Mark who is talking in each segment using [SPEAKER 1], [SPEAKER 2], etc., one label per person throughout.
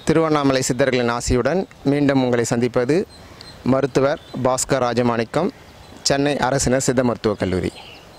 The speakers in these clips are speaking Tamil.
[SPEAKER 1] திருவண்ணாமலை சித்தர்களின் ஆசியுடன் மீண்டும் உங்களை சந்திப்பது மருத்துவர் பாஸ்கர் ராஜமாணிக்கம் சென்னை அரசினர் சித்த மருத்துவக் கல்லூரி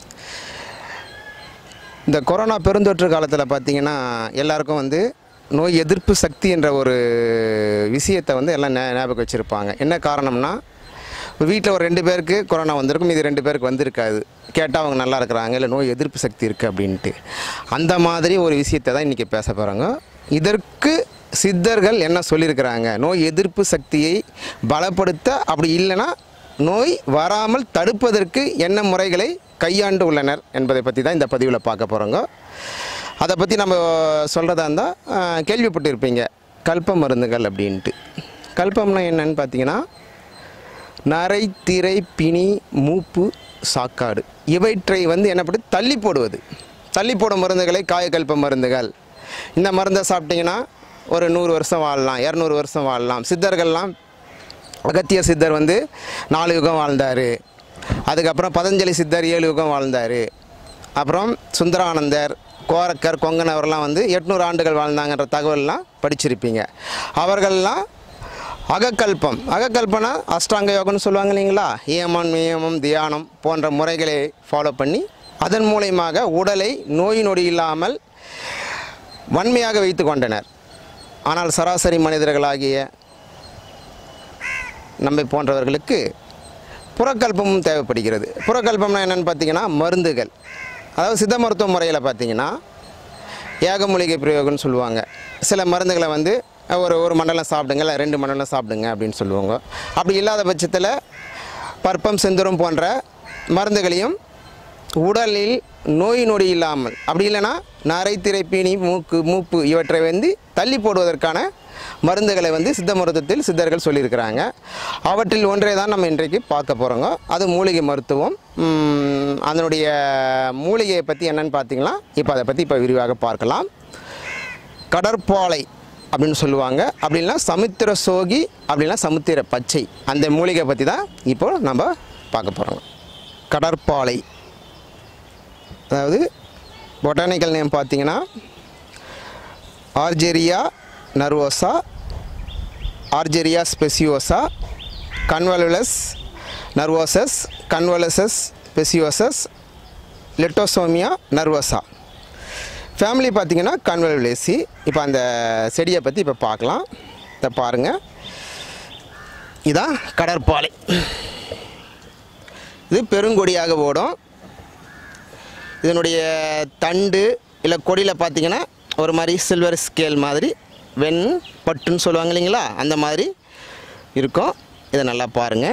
[SPEAKER 1] இந்த கொரோனா பெருந்தொற்று காலத்தில் பார்த்தீங்கன்னா எல்லாருக்கும் வந்து நோய் எதிர்ப்பு சக்தி என்ற ஒரு விஷயத்தை வந்து எல்லாம் ஞா- ஞாபகம் வச்சுருப்பாங்க என்ன காரணம்னா வீட்டில் ஒரு ரெண்டு பேருக்கு கொரோனா வந்திருக்கும் இது ரெண்டு பேருக்கு வந்திருக்காது கேட்டால் அவங்க நல்லா இருக்கிறாங்க இல்லை நோய் எதிர்ப்பு சக்தி இருக்குது அப்படின்ட்டு அந்த மாதிரி ஒரு விஷயத்தை தான் இன்றைக்கி பேச போகிறாங்க இதற்கு சித்தர்கள் என்ன சொல்லியிருக்கிறாங்க நோய் எதிர்ப்பு சக்தியை பலப்படுத்த அப்படி இல்லைன்னா நோய் வராமல் தடுப்பதற்கு என்ன முறைகளை கையாண்டு உள்ளனர் என்பதை பற்றி தான் இந்த பதிவில் பார்க்க போகிறோங்க அதை பற்றி நம்ம சொல்கிறதா இருந்தால் கேள்விப்பட்டிருப்பீங்க கல்ப மருந்துகள் அப்படின்ட்டு கல்பம்னா என்னன்னு பார்த்தீங்கன்னா நரை திரை பிணி மூப்பு சாக்காடு இவற்றை வந்து என்ன பண்ணி தள்ளி போடுவது தள்ளி போடும் மருந்துகளை காயக்கல்ப மருந்துகள் இந்த மருந்தை சாப்பிட்டீங்கன்னா ஒரு நூறு வருஷம் வாழலாம் இரநூறு வருஷம் வாழலாம் சித்தர்கள்லாம் அகத்திய சித்தர் வந்து நாலு யுகம் வாழ்ந்தார் அதுக்கப்புறம் பதஞ்சலி சித்தர் ஏழு யுகம் வாழ்ந்தார் அப்புறம் சுந்தரானந்தர் கோரக்கர் கொங்கன் அவரெல்லாம் வந்து எட்நூறு ஆண்டுகள் வாழ்ந்தாங்கன்ற தகவல்லாம் படிச்சிருப்பீங்க அவர்கள்லாம் அகக்கல்பம் அகக்கல்பனா அஷ்டாங்க யோகம்னு சொல்லுவாங்க இல்லைங்களா ஏமம் நியமம் தியானம் போன்ற முறைகளை ஃபாலோ பண்ணி அதன் மூலயமாக உடலை நோய் நொடி இல்லாமல் வன்மையாக வைத்து கொண்டனர் ஆனால் சராசரி மனிதர்களாகிய நம்மை போன்றவர்களுக்கு புறக்கல்பமும் தேவைப்படுகிறது புறக்கல்பம்னா என்னென்னு பார்த்தீங்கன்னா மருந்துகள் அதாவது சித்த மருத்துவ முறையில் பார்த்தீங்கன்னா ஏகமூலிகை பிரயோகம்னு சொல்லுவாங்க சில மருந்துகளை வந்து ஒரு ஒரு மண்டலம் சாப்பிடுங்க இல்லை ரெண்டு மண்டலம் சாப்பிடுங்க அப்படின்னு சொல்லுவாங்க அப்படி இல்லாத பட்சத்தில் பற்பம் செந்துரம் போன்ற மருந்துகளையும் உடலில் நோய் நொடி இல்லாமல் அப்படி இல்லைன்னா நரை திரை பீனி மூக்கு மூப்பு இவற்றை வந்து தள்ளி போடுவதற்கான மருந்துகளை வந்து சித்த மருத்துவத்தில் சித்தர்கள் சொல்லியிருக்கிறாங்க அவற்றில் ஒன்றை தான் நம்ம இன்றைக்கு பார்க்க போகிறோங்க அது மூலிகை மருத்துவம் உம், அதனுடைய மூலிகையை பற்றி என்னன்னு பார்த்தீங்கன்னா இப்போ அதை பற்றி இப்போ விரிவாக பார்க்கலாம் கடற்பாலை அப்படின்னு சொல்லுவாங்க அப்படின்னா சமுத்திர சோகி அப்படின்னா சமுத்திர பச்சை அந்த மூலிகை பற்றி தான் இப்போ நம்ம பார்க்க போகிறோங்க கடற்பாலை அதாவது பொட்டானிக்கல் நேம் பார்த்தீங்கன்னா ஆர்ஜெரியா நர்வோசா ஆர்ஜெரியா ஸ்பெசியோசா கன்வலுலஸ் நர்வோசஸ் கன்வலசஸ் ஸ்பெசியோசஸ் லெட்டோசோமியா நர்வோசா ஃபேமிலி பார்த்தீங்கன்னா கன்வல்வேசி இப்போ அந்த செடியை பற்றி இப்போ பார்க்கலாம் இதை பாருங்கள் இதான் கடற்பாலை இது பெருங்கொடியாக ஓடும் இதனுடைய தண்டு இல்லை கொடியில் பார்த்தீங்கன்னா ஒரு மாதிரி சில்வர் ஸ்கேல் மாதிரி வெண் பட்டுன்னு சொல்லுவாங்க இல்லைங்களா அந்த மாதிரி இருக்கும் இதை நல்லா பாருங்கள்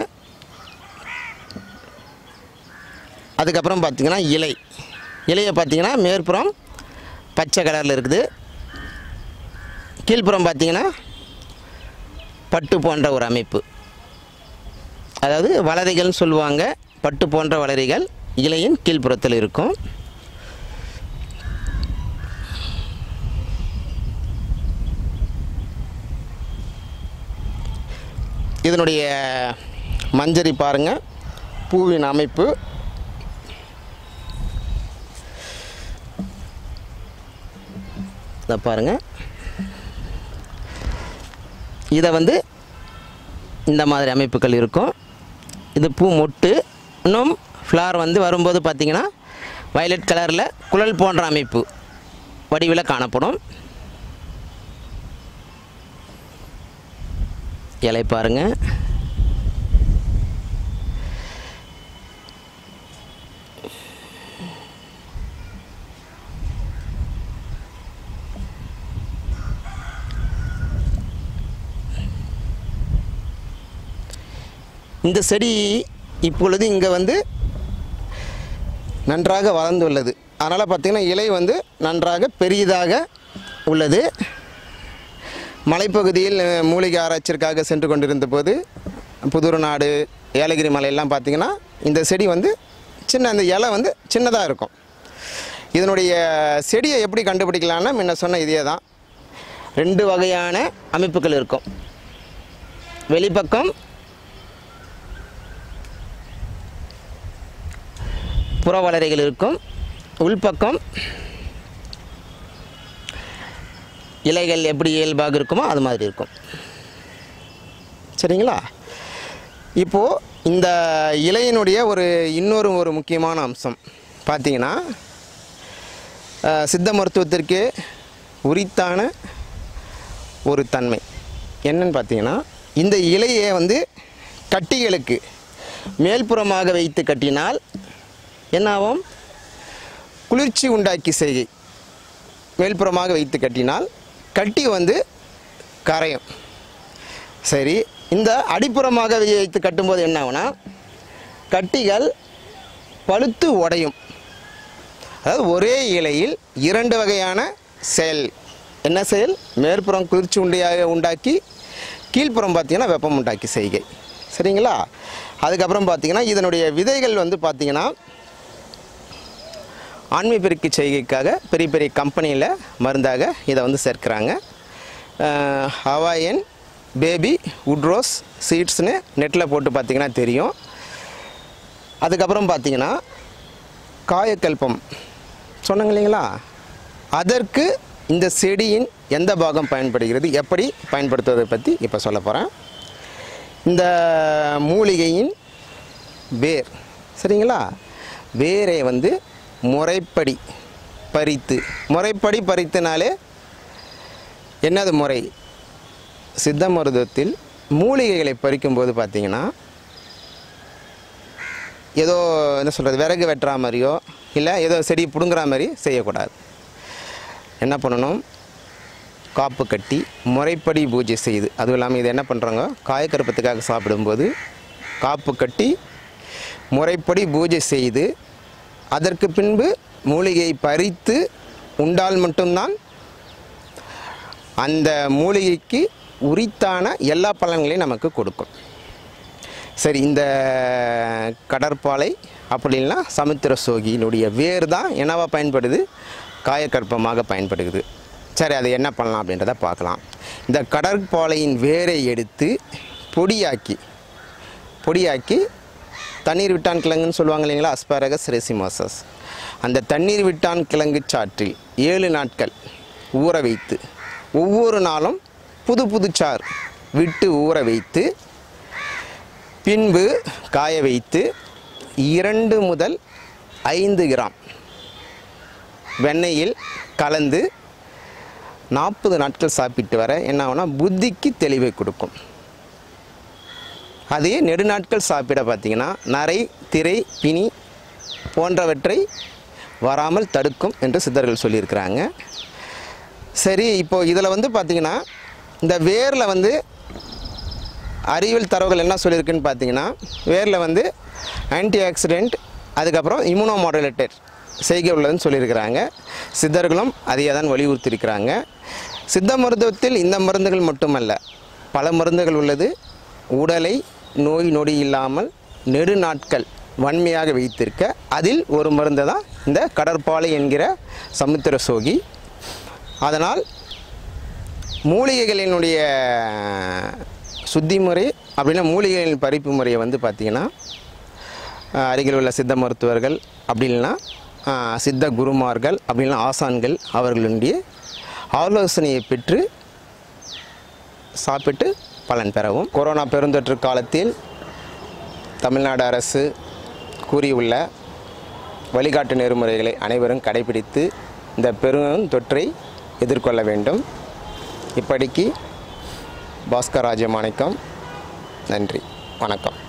[SPEAKER 1] அதுக்கப்புறம் பார்த்தீங்கன்னா இலை இலையை பார்த்தீங்கன்னா மேற்புறம் பச்சை கலரில் இருக்குது கீழ்ப்புறம் பார்த்தீங்கன்னா பட்டு போன்ற ஒரு அமைப்பு அதாவது வளரிகள்னு சொல்லுவாங்க பட்டு போன்ற வளரிகள் இலையின் கீழ்ப்புறத்தில் இருக்கும் இதனுடைய மஞ்சரி பாருங்க பூவின் அமைப்பு இதை பாருங்க இதை வந்து இந்த மாதிரி அமைப்புகள் இருக்கும் இது பூ மொட்டு இன்னும் ஃப்ளவர் வந்து வரும்போது பார்த்தீங்கன்னா வயலட் கலரில் குழல் போன்ற அமைப்பு வடிவில் காணப்படும் இலை பாருங்க இந்த செடி இப்பொழுது இங்கே வந்து நன்றாக வளர்ந்துள்ளது அதனால் பார்த்திங்கன்னா இலை வந்து நன்றாக பெரியதாக உள்ளது மலைப்பகுதியில் அஹ், மூலிகை ஆராய்ச்சிற்காக சென்று கொண்டிருந்த போது புதூர் நாடு ஏலகிரி மலையெல்லாம் பார்த்திங்கன்னா இந்த செடி வந்து சின்ன அந்த இலை வந்து சின்னதாக இருக்கும் இதனுடைய செடியை எப்படி கண்டுபிடிக்கலான்னா முன்ன சொன்ன இதே தான் ரெண்டு வகையான அமைப்புகள் இருக்கும் வெளிப்பக்கம் புறவளரைகள் இருக்கும் உள்பக்கம் இலைகள் எப்படி இயல்பாக இருக்குமோ அது மாதிரி இருக்கும் சரிங்களா இப்போது இந்த இலையினுடைய ஒரு இன்னொரு ஒரு முக்கியமான அம்சம் பார்த்தீங்கன்னா அஹ், சித்த மருத்துவத்திற்கு உரித்தான ஒரு தன்மை என்னன்னு பார்த்தீங்கன்னா இந்த இலையை வந்து கட்டிகளுக்கு மேல்புறமாக வைத்து கட்டினால் என்னாகும் குளிர்ச்சி உண்டாக்கி செய்கை மேல்புறமாக வைத்து கட்டினால் கட்டி வந்து கரையும் சரி இந்த அடிப்புறமாக வைத்து கட்டும்போது என்ன ஆகும்னா கட்டிகள் பழுத்து உடையும் அதாவது ஒரே இலையில் இரண்டு வகையான செயல் என்ன செயல் மேற்புறம் குளிர்ச்சி உண்டியாக உண்டாக்கி கீழ்ப்புறம் பார்த்தீங்கன்னா வெப்பம் உண்டாக்கி செய்கை சரிங்களா அதுக்கப்புறம் பார்த்தீங்கன்னா இதனுடைய விதைகள் வந்து பார்த்தீங்கன்னா ஆண்மை பெருக்கி செய்கைக்காக பெரிய பெரிய கம்பெனியில் மருந்தாக இதை வந்து சேர்க்குறாங்க ஹவாயன் பேபி உட்ரோஸ் சீட்ஸ்னு நெட்டில் போட்டு பார்த்தீங்கன்னா தெரியும் அதுக்கப்புறம் பார்த்தீங்கன்னா காயக்கல்பம் சொன்னாங்க இல்லைங்களா அதற்கு இந்த செடியின் எந்த பாகம் பயன்படுகிறது எப்படி பயன்படுத்துவதை பற்றி இப்போ சொல்ல போகிறேன் இந்த மூலிகையின் வேர் சரிங்களா வேரை வந்து முறைப்படி பறித்து முறைப்படி பறித்துனாலே என்னது முறை சித்த மருத்துவத்தில் மூலிகைகளை பறிக்கும்போது பார்த்தீங்கன்னா ஏதோ என்ன சொல்கிறது விறகு வெட்டுற மாதிரியோ இல்லை ஏதோ செடி பிடுங்குற மாதிரி செய்யக்கூடாது என்ன பண்ணணும் காப்பு கட்டி முறைப்படி பூஜை செய்து அதுவும் இல்லாமல் இது என்ன பண்ணுறாங்க காயக்கருப்பத்துக்காக சாப்பிடும்போது காப்பு கட்டி முறைப்படி பூஜை செய்து அதற்கு பின்பு மூலிகையை பறித்து உண்டால் மட்டும்தான் அந்த மூலிகைக்கு உரித்தான எல்லா பலன்களையும் நமக்கு கொடுக்கும் சரி இந்த கடற்பாலை அப்படின்னா சமுத்திர சோகியினுடைய வேர் தான் என்னவா பயன்படுது காயக்கற்பமாக பயன்படுகிறது சரி அதை என்ன பண்ணலாம் அப்படின்றத பார்க்கலாம் இந்த கடற்பாலையின் வேரை எடுத்து பொடியாக்கி பொடியாக்கி தண்ணீர் விட்டான் கிழங்குன்னு சொல்லுவாங்க இல்லைங்களா அஸ்பாரகஸ் ரெசிமோசஸ் அந்த தண்ணீர் விட்டான் கிழங்கு சாற்றில் ஏழு நாட்கள் ஊற வைத்து ஒவ்வொரு நாளும் புது புது சார் விட்டு ஊற வைத்து பின்பு காய வைத்து இரண்டு முதல் ஐந்து கிராம் வெண்ணெயில் கலந்து நாற்பது நாட்கள் சாப்பிட்டு வர என்ன ஆகும்னா புத்திக்கு தெளிவை கொடுக்கும் அதே நெடுநாட்கள் சாப்பிட பார்த்தீங்கன்னா நரை திரை பிணி போன்றவற்றை வராமல் தடுக்கும் என்று சித்தர்கள் சொல்லியிருக்கிறாங்க சரி இப்போ இதில் வந்து பார்த்தீங்கன்னா இந்த வேரில் வந்து அறிவியல் தரவுகள் என்ன சொல்லியிருக்குன்னு பார்த்தீங்கன்னா வேரில் வந்து ஆன்டி ஆக்சிடெண்ட் அதுக்கப்புறம் இம்யூனோ மாடுலேட்டர் செய்கை உள்ளதுன்னு சொல்லியிருக்கிறாங்க சித்தர்களும் அதையே தான் வலியுறுத்தியிருக்கிறாங்க சித்த மருத்துவத்தில் இந்த மருந்துகள் மட்டுமல்ல பல மருந்துகள் உள்ளது உடலை நோய் நொடி இல்லாமல் நெடு நாட்கள் வன்மையாக வைத்திருக்க அதில் ஒரு மருந்து தான் இந்த கடற்பாலை என்கிற சமுத்திர சோகி அதனால் மூலிகைகளினுடைய சுத்தி முறை அப்படின்னா மூலிகைகளின் பறிப்பு முறையை வந்து பார்த்திங்கன்னா அஹ், அருகில் உள்ள சித்த மருத்துவர்கள் அப்படி இல்லைன்னா அஹ், சித்த குருமார்கள் அப்படின்னா ஆசான்கள் அவர்களுடைய ஆலோசனையை பெற்று சாப்பிட்டு பலன் பெறவும் கொரோனா பெருந்தொற்று காலத்தில் தமிழ்நாடு அரசு கூறியுள்ள வழிகாட்டு நெறிமுறைகளை அனைவரும் கடைபிடித்து இந்த பெரும் தொற்றை எதிர்கொள்ள வேண்டும் இப்படிக்கு பாஸ்கர் ராஜமாணிக்கம் நன்றி வணக்கம்